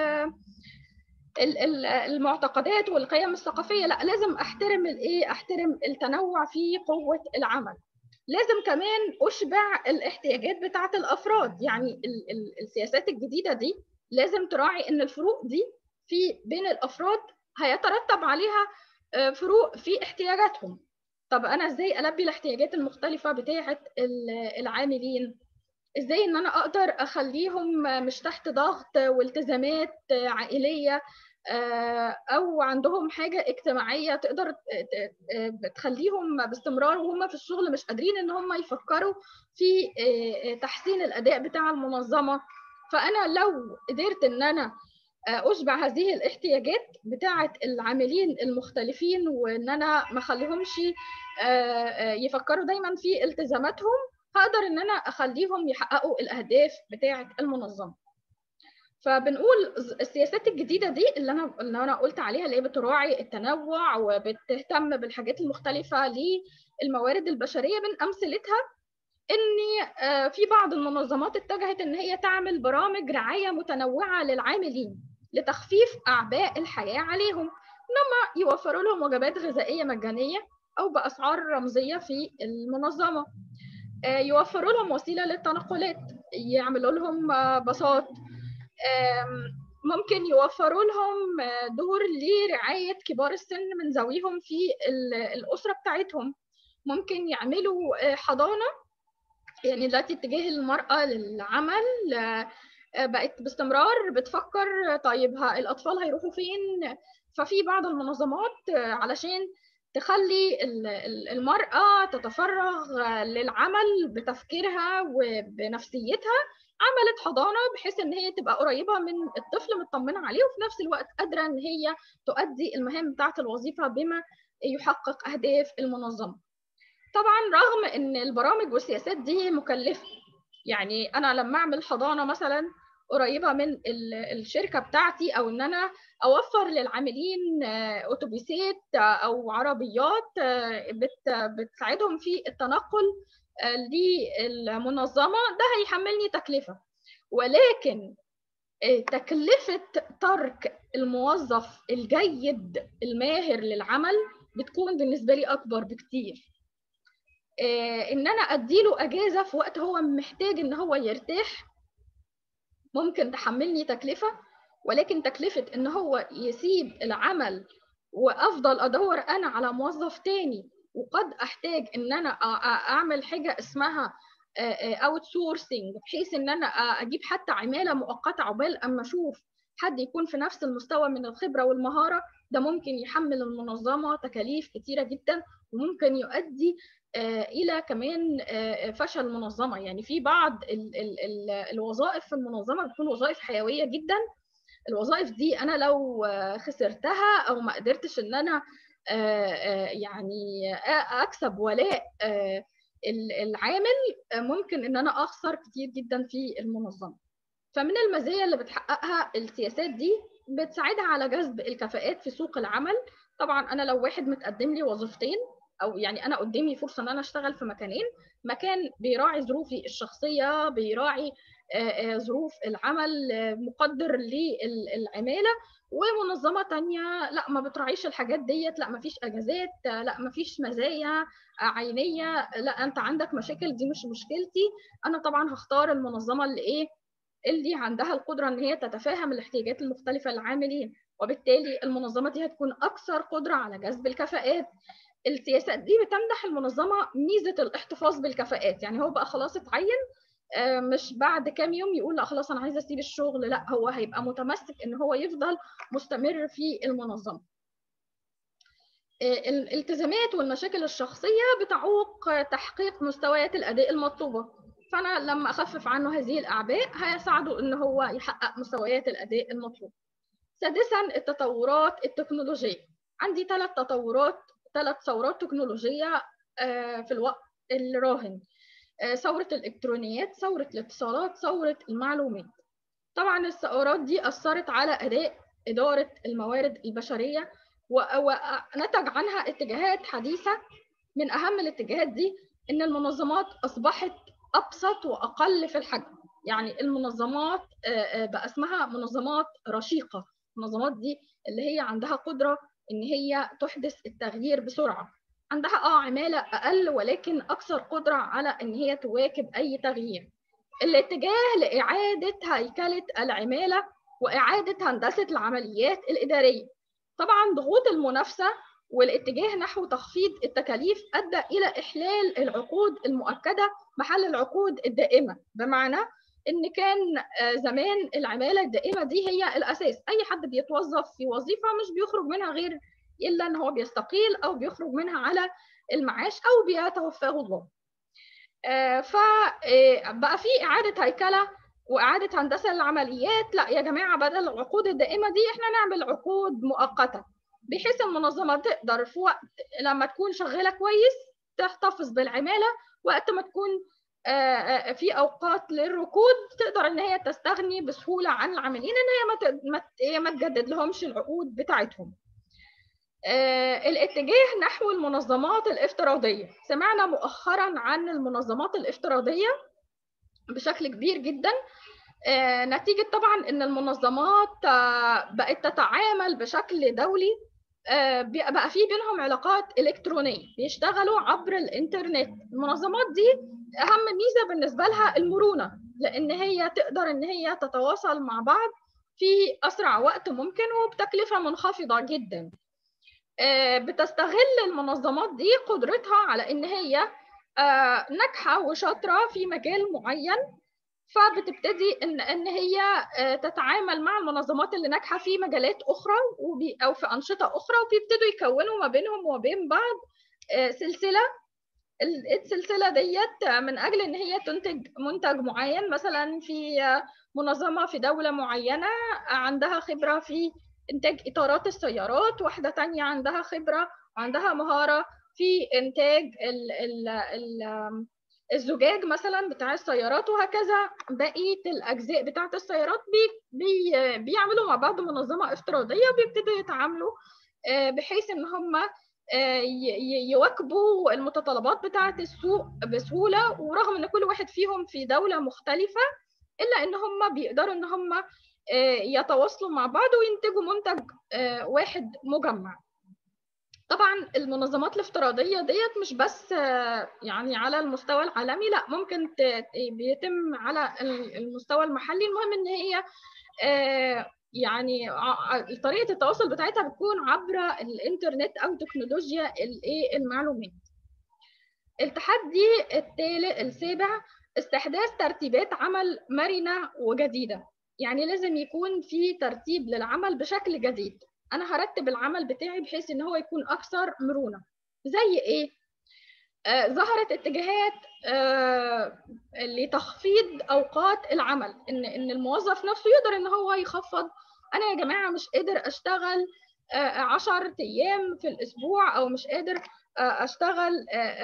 المعتقدات والقيم الثقافيه لا لازم احترم الايه احترم التنوع في قوه العمل لازم كمان اشبع الاحتياجات بتاعه الافراد يعني السياسات الجديده دي لازم تراعي ان الفروق دي في بين الافراد هيترتب عليها فروق في احتياجاتهم طب انا ازاي البي الاحتياجات المختلفه بتاعه العاملين ازاي ان انا اقدر اخليهم مش تحت ضغط والتزامات عائليه او عندهم حاجه اجتماعيه تقدر تخليهم باستمرار وهم في الشغل مش قادرين ان هم يفكروا في تحسين الاداء بتاع المنظمه فانا لو قدرت ان انا اشبع هذه الاحتياجات بتاعه العاملين المختلفين وان انا ما اخليهمش يفكروا دايما في التزاماتهم هقدر ان انا اخليهم يحققوا الاهداف بتاعه المنظمه فبنقول السياسات الجديده دي اللي انا اللي انا قلت عليها اللي هي بتراعي التنوع وبتهتم بالحاجات المختلفه للموارد البشريه من امثلتها ان في بعض المنظمات اتجهت ان هي تعمل برامج رعايه متنوعه للعاملين لتخفيف اعباء الحياه عليهم انما يوفروا لهم وجبات غذائيه مجانيه او باسعار رمزيه في المنظمه يوفروا لهم وسيله للتنقلات يعملوا لهم باصات ممكن يوفروا لهم دور لرعايه كبار السن من ذويهم في الاسره بتاعتهم ممكن يعملوا حضانه يعني دلوقتي اتجاه المراه للعمل بقت باستمرار بتفكر طيب الاطفال هيروحوا فين ففي بعض المنظمات علشان تخلي المرأة تتفرغ للعمل بتفكيرها وبنفسيتها عملت حضانة بحيث ان هي تبقى قريبة من الطفل مطمنة عليه وفي نفس الوقت قادرة ان هي تؤدي المهام بتاعة الوظيفة بما يحقق اهداف المنظمة طبعا رغم ان البرامج والسياسات دي مكلفة يعني انا لما اعمل حضانة مثلا قريبه من الشركه بتاعتي او ان انا اوفر للعاملين اتوبيسات او عربيات بتساعدهم في التنقل للمنظمه ده هيحملني تكلفه ولكن تكلفه ترك الموظف الجيد الماهر للعمل بتكون بالنسبه لي اكبر بكتير ان انا اديله اجازه في وقت هو محتاج ان هو يرتاح ممكن تحملني تكلفة ولكن تكلفة إن هو يسيب العمل وافضل ادور انا على موظف تاني وقد احتاج ان انا اعمل حاجه اسمها اوت سورسنج بحيث ان انا اجيب حتى عماله مؤقته عقبال اما اشوف حد يكون في نفس المستوى من الخبره والمهاره ده ممكن يحمل المنظمه تكاليف كتيره جدا وممكن يؤدي الى كمان فشل المنظمه يعني في بعض الوظائف في المنظمه بتكون وظائف حيويه جدا الوظائف دي انا لو خسرتها او ما قدرتش ان انا يعني اكسب ولاء العامل ممكن ان انا اخسر كتير جدا في المنظمه فمن المزايا اللي بتحققها السياسات دي بتساعدها على جذب الكفاءات في سوق العمل طبعا انا لو واحد متقدم لي وظيفتين او يعني انا قدامي فرصه ان انا اشتغل في مكانين مكان بيراعي ظروفي الشخصيه بيراعي ظروف العمل مقدر للعماله ومنظمه تانية لا ما بتراعيش الحاجات ديت لا ما فيش اجازات لا ما فيش مزايا عينيه لا انت عندك مشاكل دي مش مشكلتي انا طبعا هختار المنظمه اللي ايه اللي عندها القدره ان هي تتفاهم الاحتياجات المختلفه للعاملين وبالتالي المنظمه دي هتكون اكثر قدره على جذب الكفاءات السياسات دي بتمنح المنظمه ميزه الاحتفاظ بالكفاءات يعني هو بقى خلاص اتعين مش بعد كام يوم يقول لا خلاص انا عايزه اسيب الشغل لا هو هيبقى متمسك ان هو يفضل مستمر في المنظمه الالتزامات والمشاكل الشخصيه بتعوق تحقيق مستويات الاداء المطلوبه فانا لما اخفف عنه هذه الاعباء هيساعده ان هو يحقق مستويات الاداء المطلوب سادسا التطورات التكنولوجيه عندي ثلاث تطورات ثلاث ثورات تكنولوجيه في الوقت الراهن ثورة الإلكترونيات ثورة الاتصالات ثورة المعلومات طبعا الثورات دي أثرت على أداء إدارة الموارد البشرية ونتج عنها اتجاهات حديثة من أهم الاتجاهات دي إن المنظمات أصبحت أبسط وأقل في الحجم يعني المنظمات بقى اسمها منظمات رشيقة المنظمات دي اللي هي عندها قدرة إن هي تحدث التغيير بسرعة عندها اه عماله اقل ولكن اكثر قدره على ان هي تواكب اي تغيير الاتجاه لاعاده هيكله العماله واعاده هندسه العمليات الاداريه طبعا ضغوط المنافسه والاتجاه نحو تخفيض التكاليف ادى الى احلال العقود المؤكده محل العقود الدائمه بمعنى ان كان زمان العماله الدائمه دي هي الاساس اي حد بيتوظف في وظيفه مش بيخرج منها غير الا ان هو بيستقيل او بيخرج منها على المعاش او بيتوفاه الله فبقى في اعاده هيكله واعاده هندسه للعمليات لا يا جماعه بدل العقود الدائمه دي احنا نعمل عقود مؤقته بحيث المنظمه تقدر في وقت لما تكون شغاله كويس تحتفظ بالعماله وقت ما تكون في اوقات للركود تقدر ان هي تستغني بسهوله عن العاملين ان هي ما تجدد لهمش العقود بتاعتهم آه، الاتجاه نحو المنظمات الافتراضية سمعنا مؤخرا عن المنظمات الافتراضية بشكل كبير جدا آه، نتيجة طبعا ان المنظمات آه، بقت تتعامل بشكل دولي بقى في بينهم علاقات إلكترونية بيشتغلوا عبر الإنترنت المنظمات دي أهم ميزة بالنسبة لها المرونة لأن هي تقدر إن هي تتواصل مع بعض في أسرع وقت ممكن وبتكلفة منخفضة جدا بتستغل المنظمات دي قدرتها على ان هي ناجحه وشاطره في مجال معين فبتبتدي ان ان هي تتعامل مع المنظمات اللي ناجحه في مجالات اخرى وبي او في انشطه اخرى وبيبتدوا يكونوا ما بينهم وبين بعض سلسله السلسله ديت من اجل ان هي تنتج منتج معين مثلا في منظمه في دوله معينه عندها خبره في انتاج اطارات السيارات واحده تانية عندها خبره وعندها مهاره في انتاج ال ال ال الزجاج مثلا بتاع السيارات وهكذا بقيه الاجزاء بتاعه السيارات بي بي بيعملوا مع بعض منظمه افتراضيه وبيبتدوا يتعاملوا بحيث ان هم يواكبوا المتطلبات بتاعه السوق بسهوله ورغم ان كل واحد فيهم في دوله مختلفه الا ان هم بيقدروا ان هم يتواصلوا مع بعض وينتجوا منتج واحد مجمع طبعا المنظمات الافتراضية ديت مش بس يعني على المستوى العالمي لا ممكن بيتم على المستوى المحلي المهم ان هي يعني طريقه التواصل بتاعتها بتكون عبر الانترنت او تكنولوجيا الايه المعلومات التحدي الثالث السابع استحداث ترتيبات عمل مرنه وجديده يعني لازم يكون في ترتيب للعمل بشكل جديد انا هرتب العمل بتاعي بحيث ان هو يكون اكثر مرونه زي ايه آه ظهرت اتجاهات آه لتخفيض اوقات العمل ان ان الموظف نفسه يقدر ان هو يخفض انا يا جماعه مش قادر اشتغل 10 آه ايام في الاسبوع او مش قادر آه اشتغل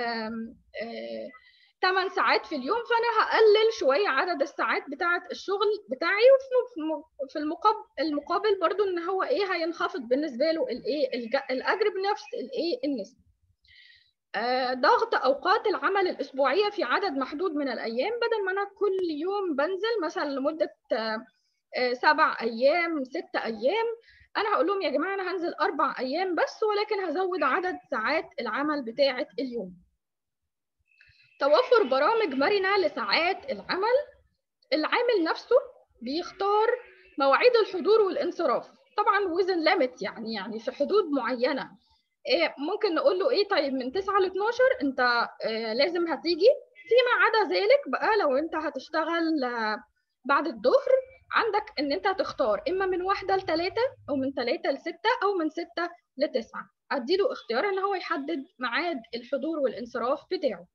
8 ساعات في اليوم فانا هقلل شويه عدد الساعات بتاعه الشغل بتاعي وفي المقابل المقابل برضو ان هو ايه هينخفض بالنسبه له الايه الاجر بنفس الايه النسبه آه ضغط اوقات العمل الاسبوعيه في عدد محدود من الايام بدل ما انا كل يوم بنزل مثلا لمده آه سبع ايام ست ايام انا هقول لهم يا جماعه انا هنزل اربع ايام بس ولكن هزود عدد ساعات العمل بتاعه اليوم توفر برامج مرنه لساعات العمل العامل نفسه بيختار مواعيد الحضور والانصراف طبعا وزن ليميت يعني يعني في حدود معينه إيه ممكن نقول له ايه طيب من 9 ل 12 انت إيه لازم هتيجي فيما عدا ذلك بقى لو انت هتشتغل بعد الظهر عندك ان انت هتختار اما من واحدة لثلاثة او من ثلاثة لستة او من ستة لتسعة اديله اختيار ان هو يحدد ميعاد الحضور والانصراف بتاعه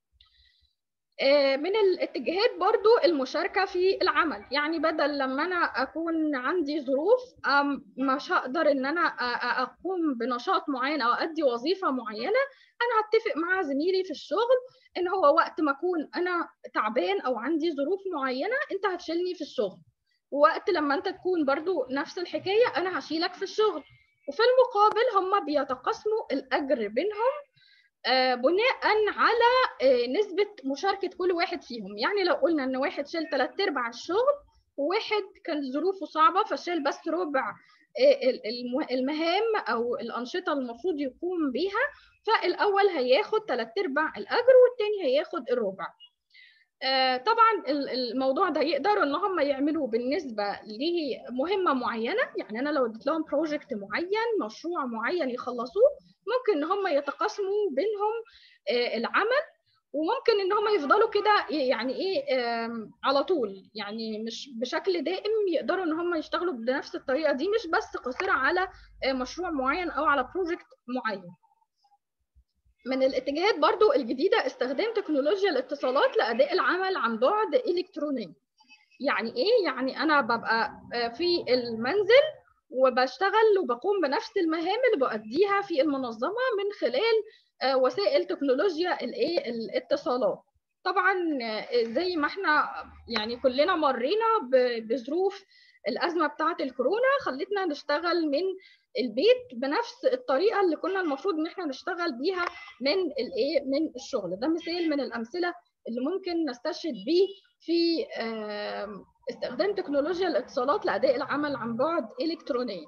من الاتجاهات برضو المشاركة في العمل يعني بدل لما أنا أكون عندي ظروف مش هقدر إن أنا أقوم بنشاط معين أو أدي وظيفة معينة أنا هتفق مع زميلي في الشغل إن هو وقت ما أكون أنا تعبان أو عندي ظروف معينة أنت هتشيلني في الشغل ووقت لما أنت تكون برضو نفس الحكاية أنا هشيلك في الشغل وفي المقابل هم بيتقاسموا الأجر بينهم بناء على نسبة مشاركة كل واحد فيهم يعني لو قلنا ان واحد شال ثلاث ارباع الشغل وواحد كان ظروفه صعبة فشال بس ربع المهام او الانشطة المفروض يقوم بيها فالاول هياخد ثلاث ارباع الاجر والتاني هياخد الربع طبعا الموضوع ده يقدروا ان هم يعملوه بالنسبه لمهمه معينه يعني انا لو اديت لهم بروجكت معين مشروع معين يخلصوه ممكن ان هم يتقاسموا بينهم العمل وممكن ان هم يفضلوا كده يعني ايه على طول يعني مش بشكل دائم يقدروا ان هم يشتغلوا بنفس الطريقه دي مش بس قاصره على مشروع معين او على بروجكت معين من الاتجاهات برضو الجديدة استخدام تكنولوجيا الاتصالات لأداء العمل عن بعد إلكتروني يعني إيه؟ يعني أنا ببقى في المنزل وبشتغل وبقوم بنفس المهام اللي بأديها في المنظمة من خلال وسائل تكنولوجيا الايه الاتصالات طبعا زي ما احنا يعني كلنا مرينا بظروف الازمه بتاعه الكورونا خلتنا نشتغل من البيت بنفس الطريقه اللي كنا المفروض ان احنا نشتغل بيها من الايه من الشغل ده مثال من الامثله اللي ممكن نستشهد بيه في استخدام تكنولوجيا الاتصالات لاداء العمل عن بعد الكترونيا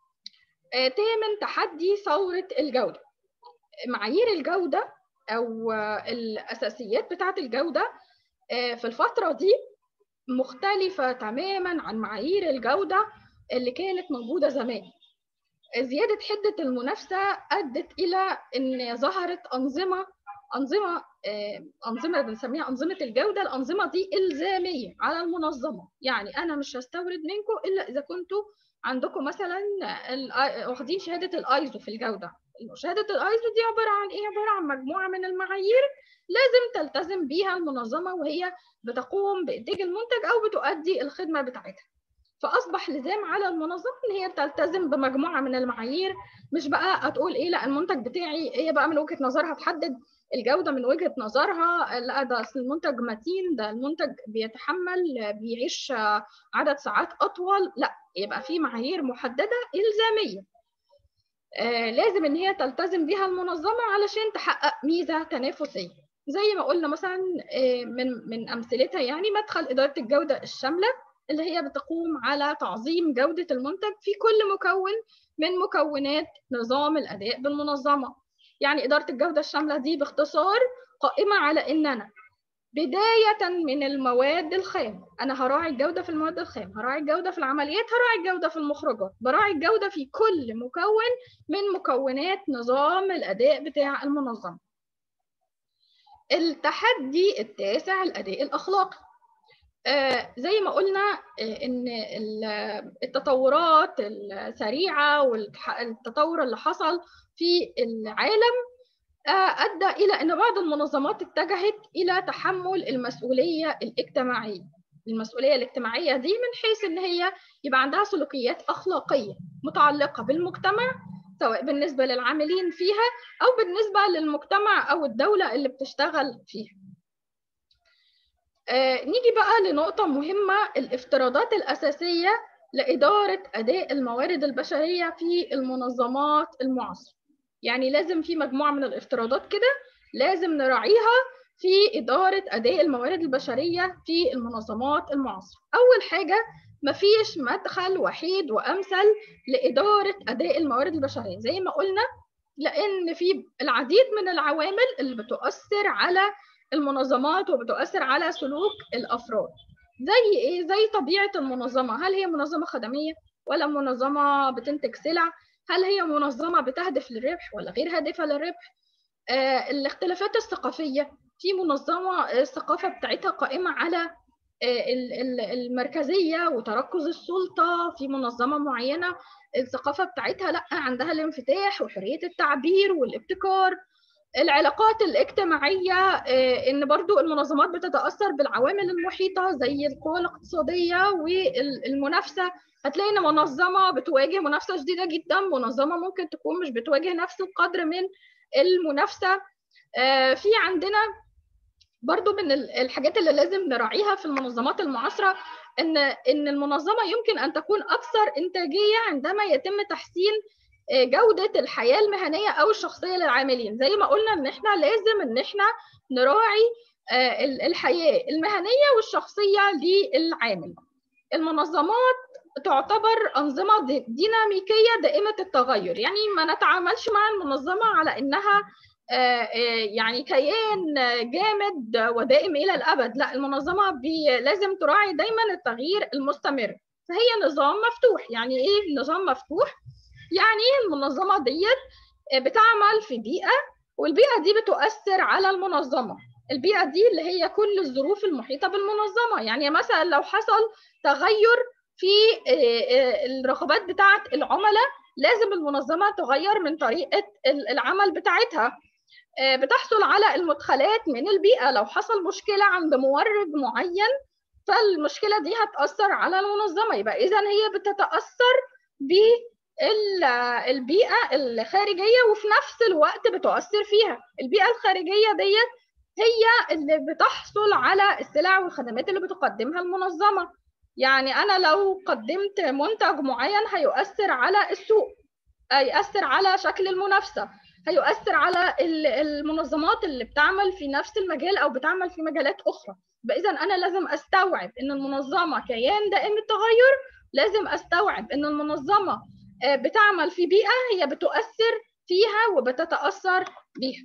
تامن تحدي ثوره الجوده معايير الجوده او الاساسيات بتاعه الجوده في الفتره دي مختلفه تماما عن معايير الجوده اللي كانت موجوده زمان زياده حده المنافسه ادت الى ان ظهرت انظمه انظمه انظمه بنسميها انظمه الجوده الانظمه دي الزاميه على المنظمه يعني انا مش هستورد منكم الا اذا كنتوا عندكم مثلا واخدين شهاده الايزو في الجوده شهاده الايزو دي عباره عن ايه عباره عن مجموعه من المعايير لازم تلتزم بيها المنظمه وهي بتقوم بانتاج المنتج او بتؤدي الخدمه بتاعتها فاصبح لزام على المنظمه ان هي تلتزم بمجموعه من المعايير مش بقى هتقول ايه لا المنتج بتاعي هي بقى من وجهه نظرها تحدد الجوده من وجهه نظرها لا ده اصل المنتج متين ده المنتج بيتحمل بيعيش عدد ساعات اطول لا يبقى في معايير محدده الزاميه آه لازم ان هي تلتزم بيها المنظمه علشان تحقق ميزه تنافسيه زي ما قلنا مثلا آه من من امثلتها يعني مدخل اداره الجوده الشامله اللي هي بتقوم على تعظيم جوده المنتج في كل مكون من مكونات نظام الاداء بالمنظمه يعني اداره الجوده الشامله دي باختصار قائمه على ان انا بداية من المواد الخام أنا هراعي الجودة في المواد الخام هراعي الجودة في العمليات هراعي الجودة في المخرجات براعي الجودة في كل مكون من مكونات نظام الأداء بتاع المنظمة التحدي التاسع الأداء الأخلاقي آه زي ما قلنا آه ان التطورات السريعه والتطور اللي حصل في العالم آه ادى الى ان بعض المنظمات اتجهت الى تحمل المسؤوليه الاجتماعيه المسؤوليه الاجتماعيه دي من حيث ان هي يبقى عندها سلوكيات اخلاقيه متعلقه بالمجتمع سواء بالنسبه للعاملين فيها او بالنسبه للمجتمع او الدوله اللي بتشتغل فيها آه نيجي بقى لنقطة مهمة الافتراضات الأساسية لإدارة أداء الموارد البشرية في المنظمات المعاصرة يعني لازم في مجموعة من الافتراضات كده لازم نراعيها في إدارة أداء الموارد البشرية في المنظمات المعاصرة أول حاجة مفيش مدخل وحيد وأمثل لإدارة أداء الموارد البشرية زي ما قلنا لأن في العديد من العوامل اللي بتؤثر على المنظمات وبتؤثر على سلوك الافراد زي ايه زي طبيعه المنظمه هل هي منظمه خدميه ولا منظمه بتنتج سلع هل هي منظمه بتهدف للربح ولا غير هادفه للربح آه الاختلافات الثقافيه في منظمه الثقافه بتاعتها قائمه على آه المركزيه وتركز السلطه في منظمه معينه الثقافه بتاعتها لا عندها الانفتاح وحريه التعبير والابتكار العلاقات الاجتماعية إن برضو المنظمات بتتأثر بالعوامل المحيطة زي القوى الاقتصادية والمنافسة هتلاقي إن منظمة بتواجه منافسة شديدة جدا منظمة ممكن تكون مش بتواجه نفس القدر من المنافسة في عندنا برضو من الحاجات اللي لازم نراعيها في المنظمات المعاصرة إن إن المنظمة يمكن أن تكون أكثر إنتاجية عندما يتم تحسين جودة الحياة المهنية أو الشخصية للعاملين زي ما قلنا إن إحنا لازم إن إحنا نراعي الحياة المهنية والشخصية للعامل المنظمات تعتبر أنظمة ديناميكية دائمة التغير يعني ما نتعاملش مع المنظمة على إنها يعني كيان جامد ودائم إلى الأبد لا المنظمة بي لازم تراعي دايما التغيير المستمر فهي نظام مفتوح يعني إيه نظام مفتوح يعني المنظمة ديت بتعمل في بيئة والبيئة دي بتؤثر على المنظمة البيئة دي اللي هي كل الظروف المحيطة بالمنظمة يعني مثلا لو حصل تغير في الرغبات بتاعة العملاء لازم المنظمة تغير من طريقة العمل بتاعتها بتحصل على المدخلات من البيئة لو حصل مشكلة عند مورد معين فالمشكلة دي هتأثر على المنظمة يبقى إذا هي بتتأثر ب البيئة الخارجية وفي نفس الوقت بتؤثر فيها البيئة الخارجية ديت هي اللي بتحصل على السلع والخدمات اللي بتقدمها المنظمة يعني أنا لو قدمت منتج معين هيؤثر على السوق هيؤثر على شكل المنافسة هيؤثر على المنظمات اللي بتعمل في نفس المجال أو بتعمل في مجالات أخرى إذا أنا لازم أستوعب إن المنظمة كيان دائم التغير لازم أستوعب إن المنظمة بتعمل في بيئة هي بتؤثر فيها وبتتأثر بيها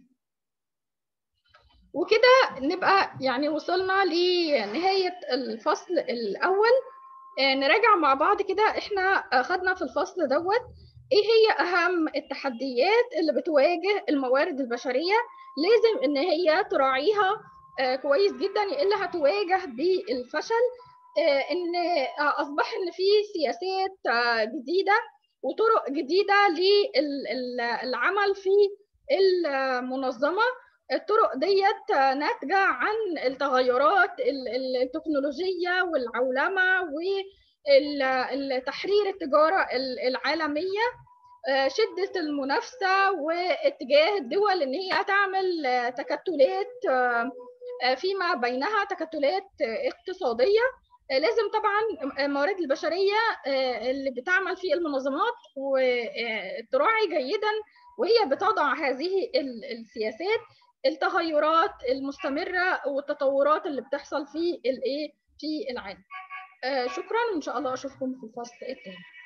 وكده نبقى يعني وصلنا لنهاية الفصل الأول نراجع مع بعض كده احنا أخدنا في الفصل دوت ايه هي أهم التحديات اللي بتواجه الموارد البشرية لازم ان هي تراعيها كويس جدا إلا هتواجه بالفشل ان أصبح ان في سياسات جديدة وطرق جديدة للعمل في المنظمة الطرق ديت ناتجة عن التغيرات التكنولوجية والعولمة وتحرير التجارة العالمية شدة المنافسة واتجاه الدول إن هي تعمل تكتلات فيما بينها تكتلات اقتصادية لازم طبعا الموارد البشريه اللي بتعمل في المنظمات وتراعي جيدا وهي بتضع هذه السياسات التغيرات المستمره والتطورات اللي بتحصل في الايه في العالم شكرا وان شاء الله اشوفكم في الفصل الثاني